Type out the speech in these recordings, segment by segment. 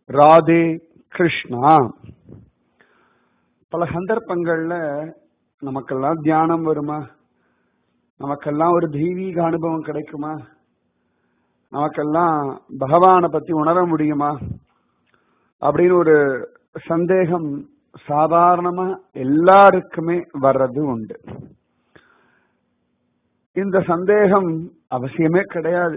ராதே கிருஷ்ணா பல சந்தர்ப்பங்கள்ல நமக்கெல்லாம் தியானம் வருமா நமக்கெல்லாம் ஒரு தெய்வீக அனுபவம் கிடைக்குமா நமக்கெல்லாம் பகவானை பத்தி உணர முடியுமா அப்படின்னு ஒரு சந்தேகம் சாதாரணமா எல்லாருக்குமே வர்றது உண்டு இந்த சந்தேகம் அவசியமே கிடையாது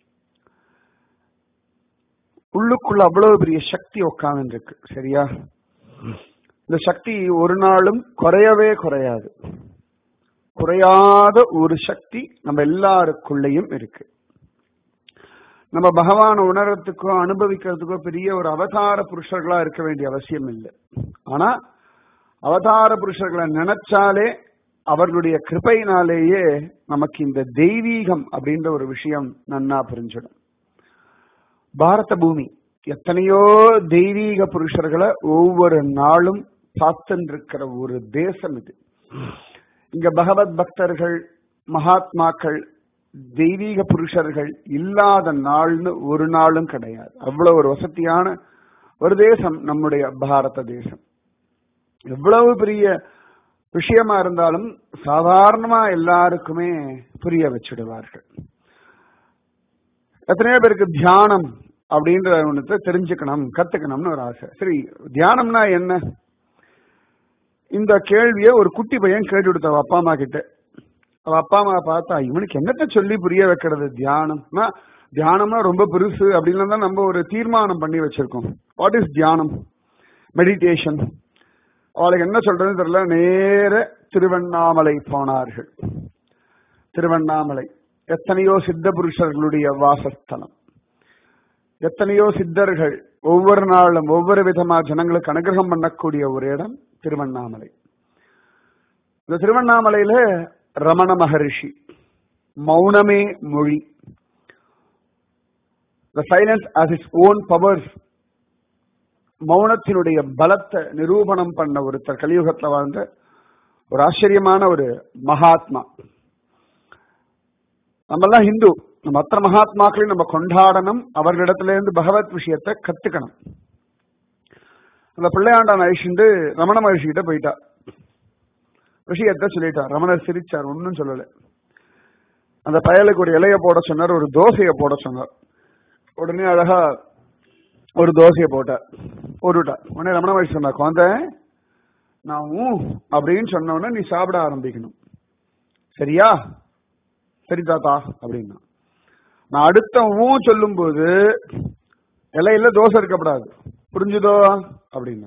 உள்ளுக்குள்ள அவ்வளவு பெரிய சக்தி உட்கார்ந்து இருக்கு சரியா இந்த சக்தி ஒரு நாளும் குறையவே குறையாது குறையாத ஒரு சக்தி நம்ம எல்லாருக்குள்ளேயும் இருக்கு நம்ம பகவானை உணர்றதுக்கோ அனுபவிக்கிறதுக்கோ பெரிய ஒரு அவதார புருஷர்களா இருக்க வேண்டிய அவசியம் இல்லை ஆனா அவதார புருஷர்களை நினைச்சாலே அவர்களுடைய கிருபையினாலேயே நமக்கு இந்த தெய்வீகம் அப்படின்ற ஒரு விஷயம் நன்னா புரிஞ்சிடும் பாரத பூமி எத்தனையோ தெய்வீக புருஷர்களை ஒவ்வொரு நாளும் பார்த்துருக்கிற ஒரு தேசம் இது இங்க பகவத் பக்தர்கள் மகாத்மாக்கள் தெய்வீக புருஷர்கள் இல்லாத நாள்னு ஒரு நாளும் கிடையாது அவ்வளவு ஒரு வசதியான ஒரு தேசம் நம்முடைய பாரத தேசம் எவ்வளவு பெரிய விஷயமா இருந்தாலும் சாதாரணமா எல்லாருக்குமே புரிய வச்சிடுவார்கள் எத்தனையோ பேருக்கு தியானம் அப்படின்ற ஒன்றத்தை தெரிஞ்சுக்கணும் கத்துக்கணும்னு ஒரு ஆசை சரி தியானம்னா என்ன இந்த கேள்வியை ஒரு குட்டி பையன் கேட்டு கொடுத்த அப்பா அம்மா கிட்ட அவ அப்பா அம்மா பார்த்தா இவனுக்கு என்னத்த சொல்லி புரிய வைக்கிறது தியானம்னா தியானம்னா ரொம்ப பெருசு அப்படின்னு தான் நம்ம ஒரு தீர்மானம் பண்ணி வச்சிருக்கோம் வாட் இஸ் தியானம் மெடிடேஷன் அவளுக்கு என்ன சொல்றதுன்னு தெரியல நேர திருவண்ணாமலை போனார்கள் திருவண்ணாமலை எத்தனையோ சித்த புருஷர்களுடைய வாசஸ்தலம் எத்தனையோ சித்தர்கள் ஒவ்வொரு நாளும் ஒவ்வொரு விதமா ஜனங்களுக்கு அனுகிரகம் பண்ணக்கூடிய ஒரு இடம் திருவண்ணாமலை இந்த திருவண்ணாமலையில ரமண மகரிஷி மௌனமே மொழி the silence has its own powers மௌனத்தினுடைய பலத்தை நிரூபணம் பண்ண ஒருத்தர் கலியுகத்துல வாழ்ந்த ஒரு ஆச்சரியமான ஒரு மகாத்மா நம்மெல்லாம் ஹிந்து மற்ற மகாத்மாக்களையும் நம்ம கொண்டாடணும் அவர்களிடத்துல இருந்து பகவத் விஷயத்தை கத்துக்கணும் அந்த பிள்ளையாண்டான் அழிச்சுட்டு ரமண மகர்ஷி கிட்ட போயிட்டா விஷயத்த சொல்லிட்டார் ரமணர் சிரிச்சார் ஒன்னும் சொல்லல அந்த பயலுக்கு ஒரு இலைய போட சொன்னார் ஒரு தோசைய போட சொன்னார் உடனே அழகா ஒரு தோசையை போட்டார் போட்டுட்டார் உடனே ரமண மகர்ஷி சொன்னார் குழந்தை நான் ஊ அப்படின்னு சொன்ன உடனே நீ சாப்பிட ஆரம்பிக்கணும் சரியா சரி தாத்தா அப்படின்னா நான் அடுத்த ஊ சொல்லும் போது இலையில தோசை இருக்கப்படாது புரிஞ்சுதோ அப்படின்னா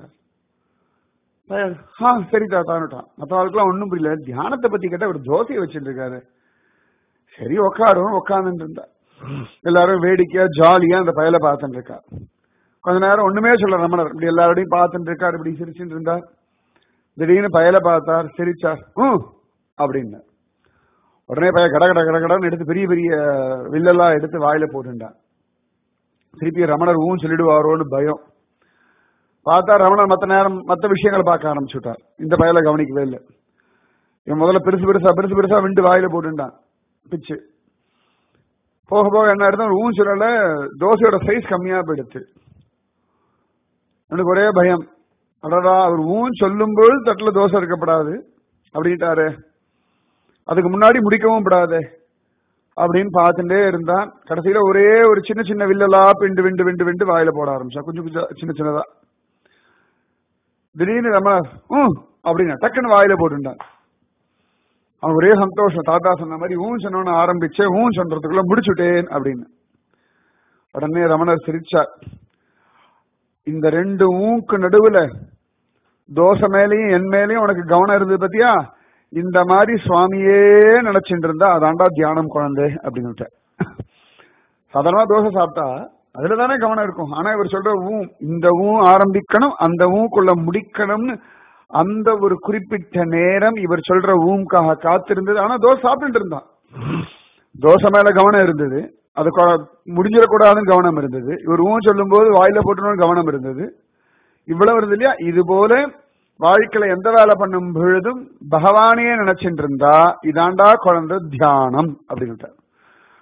ஆ சரி தாத்தான்னுட்டான் மற்றவர்களுக்குலாம் ஒன்றும் புரியல தியானத்தை பத்தி கேட்டா ஒரு தோசையை வச்சுட்டு இருக்காரு சரி உக்காரும் உட்காந்துட்டு இருந்தா எல்லாரும் வேடிக்கையா ஜாலியா அந்த பயலை பார்த்துட்டு இருக்கா கொஞ்ச நேரம் ஒண்ணுமே சொல்ல ரமணர் இப்படி எல்லாரோடையும் பார்த்துட்டு இருக்கார் இப்படி சிரிச்சுட்டு இருந்தார் திடீர்னு பயலை பார்த்தார் சிரிச்சார் ம் அப்படின்னார் உடனே பையன் கட கட கட கடன்னு எடுத்து பெரிய பெரிய வில்லெல்லாம் எடுத்து வாயில போட்டுட்டான் திருப்பி ரமணர் ஊன் சொல்லிடுவாரோன்னு பயம் பார்த்தா ரமணர் மற்ற நேரம் மற்ற விஷயங்களை பார்க்க ஆரம்பிச்சுட்டார் இந்த பயலை கவனிக்கவே இல்லை இவன் முதல்ல பெருசு பெருசா பெருசு பெருசா விண்டு வாயில போட்டுட்டான் பிச்சு போக போக என்ன ஆயிடுது ஊன் சொல்லல தோசையோட சைஸ் கம்மியா போயிடுச்சு எனக்கு ஒரே பயம் அடடா அவர் ஊன் சொல்லும்போது தட்டுல தோசை இருக்கப்படாது அப்படின்ட்டாரு அதுக்கு முன்னாடி முடிக்கவும் கூடாது அப்படின்னு பார்த்துட்டே இருந்தான் கடைசியில ஒரே ஒரு சின்ன சின்ன வில்லலா பிண்டு விண்டு விண்டு விண்டு வாயில போட ஆரம்பிச்சா கொஞ்சம் கொஞ்சம் சின்ன சின்னதா திடீர்னு நம்ம ம் அப்படின்னா டக்குன்னு வாயில போட்டுட்டான் அவன் ஒரே சந்தோஷம் தாத்தா சொன்ன மாதிரி ஊன் சொன்னவன ஆரம்பிச்சேன் ஊன் சொல்றதுக்குள்ள முடிச்சுட்டேன் அப்படின்னு உடனே ரமணர் சிரிச்சார் இந்த ரெண்டு ஊக்கு நடுவுல தோசை மேலையும் என் மேலையும் உனக்கு கவனம் இருந்தது பத்தியா இந்த மாதிரி சுவாமியே நினைச்சுட்டு இருந்தா அதாண்டா தியானம் குழந்தை அப்படின்னு சாதாரணமா தோசை சாப்பிட்டா அதுல தானே கவனம் இருக்கும் ஆனா இவர் சொல்ற ஊ இந்த ஊ ஆரம்பிக்கணும் அந்த ஊக்குள்ள முடிக்கணும்னு அந்த ஒரு குறிப்பிட்ட நேரம் இவர் சொல்ற ஊம்காக காத்திருந்தது ஆனா தோசை சாப்பிட்டு இருந்தான் தோசை மேல கவனம் இருந்தது அது முடிஞ்சிடக்கூடாதுன்னு கவனம் இருந்தது இவர் ஊ சொல்லும் போது வாயில போட்டணும்னு கவனம் இருந்தது இவ்வளவு இருந்தது இல்லையா இது போல வாழ்க்கையில எந்த வேலை பண்ணும் பொழுதும் பகவானே நினைச்சிட்டு இருந்தா இதாண்டா குழந்தை தியானம் அப்படின்ட்டார்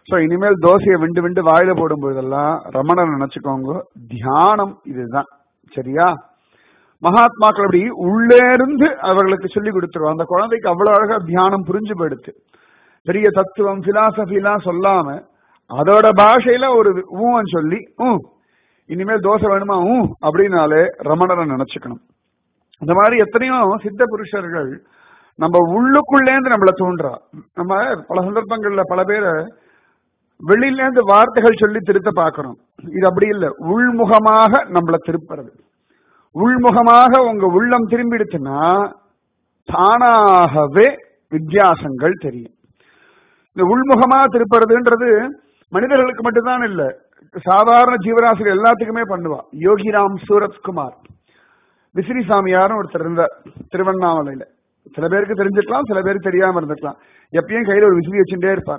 சோ இனிமேல் தோசையை விண்டு விண்டு வாயில போடும் போதெல்லாம் ரமணன் நினைச்சுக்கோங்க தியானம் இதுதான் சரியா மகாத்மாக்கள் அப்படி உள்ளே இருந்து அவர்களுக்கு சொல்லி கொடுத்துருவோம் அந்த குழந்தைக்கு அவ்வளவு அழகா தியானம் புரிஞ்சு போயிடுத்து பெரிய தத்துவம் பிலாசபி எல்லாம் சொல்லாம அதோட பாஷையில ஒரு ஊவன் சொல்லி ஊ இனிமேல் தோசை வேணுமா ஊ அப்படின்னாலே ரமணரை நினைச்சுக்கணும் இந்த மாதிரி எத்தனையோ சித்த புருஷர்கள் நம்ம உள்ளுக்குள்ளேந்து நம்மள தூண்டுறா நம்ம பல சந்தர்ப்பங்கள்ல பல பேரை வெளியில இருந்து வார்த்தைகள் சொல்லி திருத்த பாக்குறோம் இது அப்படி இல்லை உள்முகமாக நம்மள திருப்புறது உள்முகமாக உங்க உள்ளம் திரும்பிடுச்சுன்னா தானாகவே வித்தியாசங்கள் தெரியும் இந்த உள்முகமா திருப்புறதுன்றது மனிதர்களுக்கு மட்டும்தான் இல்ல சாதாரண ஜீவராசிகள் எல்லாத்துக்குமே பண்ணுவா யோகிராம் சூரத்குமார் விசிறி சாமியார்னு ஒருத்தர் இருந்தார் திருவண்ணாமலையில சில பேருக்கு தெரிஞ்சிருக்கலாம் சில பேருக்கு தெரியாம இருந்திருக்கலாம் எப்பயும் கையில ஒரு விசிறி வச்சுட்டே இருப்பார்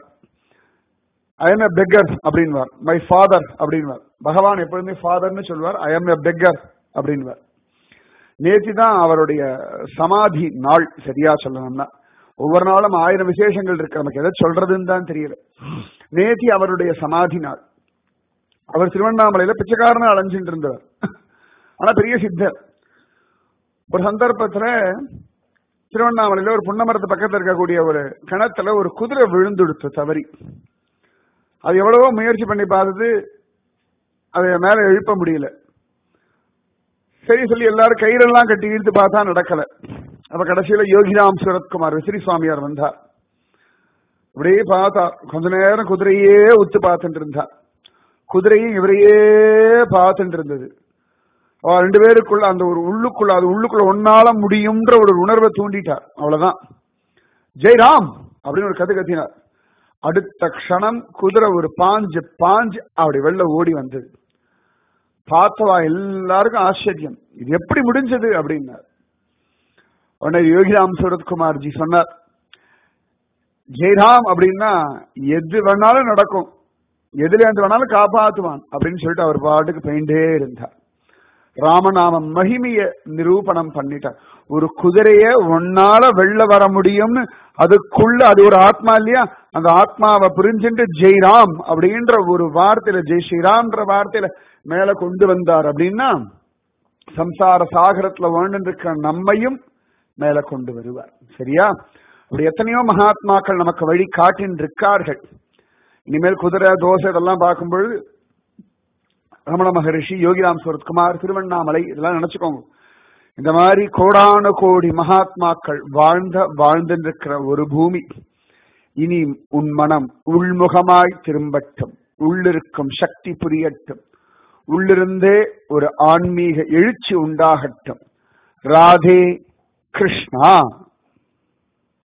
ஐ எம் எ பெக்கர் அப்படின்வார் மை ஃபாதர் அப்படின்வார் பகவான் எப்பொழுதுமே ஃபாதர்னு சொல்வார் ஐ எம் எ பெக்கர் அப்படின்வார் நேத்தி தான் அவருடைய சமாதி நாள் சரியா சொல்லணும்னா ஒவ்வொரு நாளும் ஆயிரம் விசேஷங்கள் இருக்கு நமக்கு எதை சொல்றதுன்னு தான் தெரியல நேத்தி அவருடைய சமாதி நாள் அவர் திருவண்ணாமலையில பிச்சைக்காரன அலைஞ்சிட்டு இருந்தவர் ஆனா பெரிய சித்தர் ஒரு சந்தர்ப்பத்துல திருவண்ணாமலையில ஒரு புன்னமரத்து பக்கத்துல இருக்கக்கூடிய ஒரு கிணத்துல ஒரு குதிரை விழுந்துடுத்து தவறி அது எவ்வளவோ முயற்சி பண்ணி பார்த்தது அதை மேல எழுப்ப முடியல சரி சொல்லி எல்லாரும் கயிறெல்லாம் கட்டி இழுத்து பார்த்தா நடக்கல அப்ப கடைசியில யோகிராம் சுரத்குமார் விசிறி சுவாமியார் வந்தார் அப்படியே பார்த்தா கொஞ்ச நேரம் குதிரையே உத்து பார்த்துட்டு இருந்தா குதிரையும் இவரையே பார்த்துட்டு இருந்தது அவ ரெண்டு பேருக்குள்ள அந்த ஒரு உள்ளுக்குள்ள அது உள்ளுக்குள்ள ஒன்னால முடியும்ன்ற ஒரு உணர்வை தூண்டிட்டார் அவ்வளவுதான் ஜெய்ராம் அப்படின்னு ஒரு கதை கத்தினார் அடுத்த க்ஷணம் குதிரை ஒரு பாஞ்சு பாஞ்சு அப்படி வெளில ஓடி வந்தது பார்த்தவா எல்லாருக்கும் ஆச்சரியம் இது எப்படி முடிஞ்சது அப்படின்னார் உடனே யோகிராம் சூரத்குமார் ஜி சொன்னார் ஜெய்ராம் அப்படின்னா எது வேணாலும் நடக்கும் எதுல இருந்து வேணாலும் காப்பாத்துவான் அப்படின்னு சொல்லிட்டு அவர் பாட்டுக்கு போயிட்டே இருந்தார் ராமநாம மகிமைய நிரூபணம் பண்ணிட்டார் ஒரு குதிரைய ஒன்னால வெள்ள வர முடியும்னு அதுக்குள்ள அது ஒரு ஆத்மா இல்லையா அந்த ஆத்மாவை புரிஞ்சுட்டு ஜெய்ராம் அப்படின்ற ஒரு வார்த்தையில ஜெய் ஸ்ரீராம்ன்ற வார்த்தையில மேல கொண்டு வந்தார் அப்படின்னா சம்சார சாகரத்துல வாழ்ந்துருக்க நம்மையும் மேல கொண்டு வருவார் சரியா அப்படி எத்தனையோ மகாத்மாக்கள் நமக்கு வழி காட்டின் இருக்கார்கள் இனிமேல் குதிரை தோசை இதெல்லாம் பார்க்கும்பொழுது ரமண மகரிஷி யோகிராம் சுரத்குமார் திருவண்ணாமலை இதெல்லாம் நினைச்சுக்கோங்க இந்த மாதிரி கோடான கோடி மகாத்மாக்கள் வாழ்ந்த வாழ்ந்திருக்கிற ஒரு பூமி இனி உன் மனம் உள்முகமாய் திரும்பட்டும் உள்ளிருக்கும் சக்தி புரியட்டும் உள்ளிருந்தே ஒரு ஆன்மீக எழுச்சி உண்டாகட்டும் ராதே கிருஷ்ணா